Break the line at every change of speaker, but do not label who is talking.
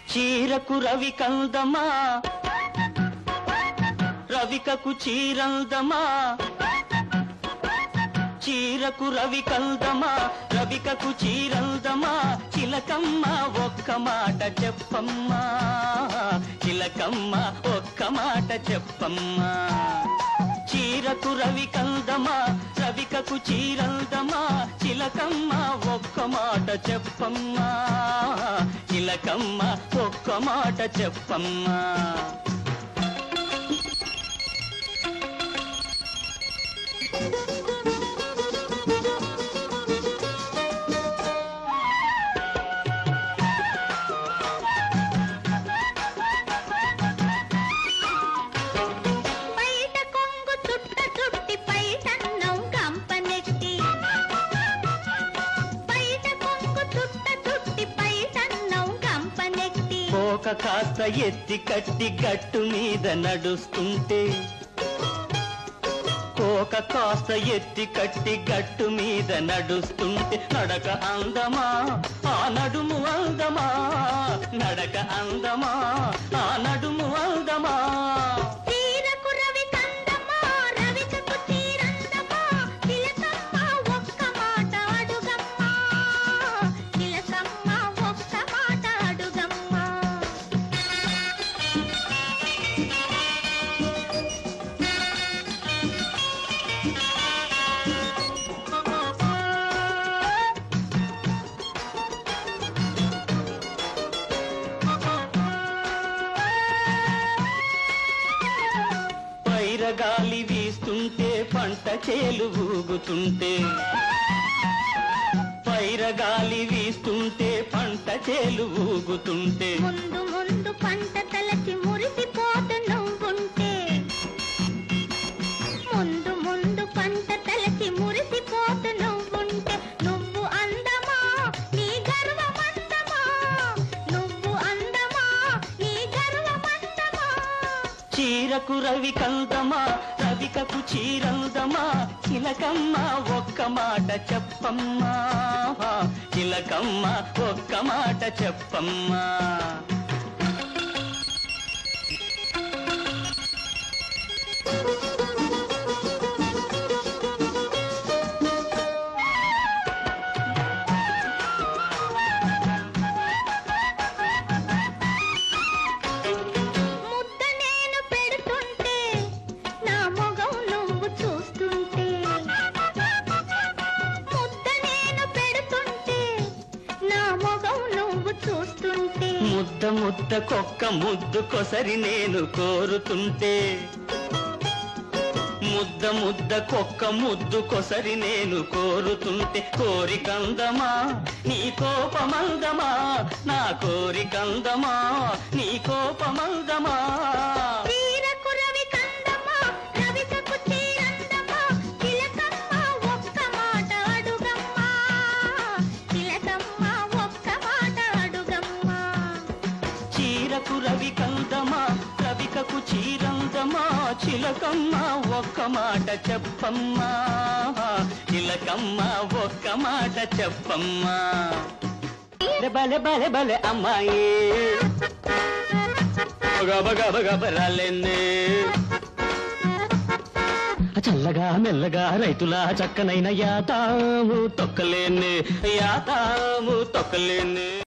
చీరకు రవి కందమా రవికకు చీరందమా చీరకు రవి కందమా రవికకు చీరందమా చిలకమ్మ ఒక్క మాట చెప్పమ్మా చిలకమ్మ ఒక్క మాట చెప్పమ్మా చీరకు రవి కందమా రవికకు చీరందమా చిలకమ్మ ఒక్క మాట చెప్పమ్మా చిలకమ్మ ఒక్క మాట చెప్పమ్మా
బయట కొంగు చుట్ట చుట్టి పైటన్నం కంపనెట్టి బయట కొంగు చుట్ట చుట్టి పైటన్నం కంపనెట్టి
కోక కాస్త ఎత్తి కట్టి గట్టు మీద నడుస్తుంటే కోక కాస్త ఎత్తి కట్టి గట్టు మీద నడుస్తుంటే నడక అందమా ఆ నడుము అందమా నడక అందమా ఆ నడుము అందమా
చీరకు రవి కందమా రవికకు చీరందమా తిలకమ్మ ఒక్క మాట అడుగమ్మా తిలకమ్మ ఒక్క మాట అడుగమ్మా
పైరగాలి వీస్తుంటే పంట చేలు ఊగుతుంటే పైరగాలి వీస్తుంటే పంట చేలు ఊగుతుంటే
ముందు ముందు పంట తలచి మురిసిపోతు నువ్వుంటే ముందు ముందు పంట తలచి మురిసిపోతు నువ్వుంటే నువ్వు అందమా నీ గర్వమందమా నువ్వు అందమా నీ గర్వమందమా
చీరకు రవి కందమా రవికకు చీరందమా చిలకమ్మ ఒక్క మాట చెప్పమ్మా చిలకమ్మ ఒక్క మాట చెప్పమ్మా
ముద్ద నేను పెడుతుంటే నా మొగం నువ్వు చూస్తుంటే ముద్ద నేను పెడుతుంటే నా మొగం నువ్వు చూస్తుంటే
ముద్ద ముద్ద కొక్క ముద్దు కొసరి నేను కోరుతుంటే ముద్ద ముద్ద కొక్క ముద్దు కొసరి నేను కోరుతుంటే కోరికందమా నీ కోపమందమా నా కోరికందమా నీ కోపమందమా
చీరకు రవి కందమా రవికకు చీరందమా తిలకమ్మ ఒక్క మాట అడుగమ్మా తిలకమ్మ ఒక్క మాట అడుగమ్మా
చీరకు రవి కందమా రవికకు చీరందమా చిలకమ్మ ఒక్క మాట చెప్పమ్మా చిలకమ్మ ఒక్క మాట చెప్పమ్మా బలె బలె బలె అమ్మాయి గబ గబ గబ రాలేందే చల్లగా మెల్లగా రైతుల చక్కనైన యాతాము తొక్కలేని యాతాము తొక్కలేని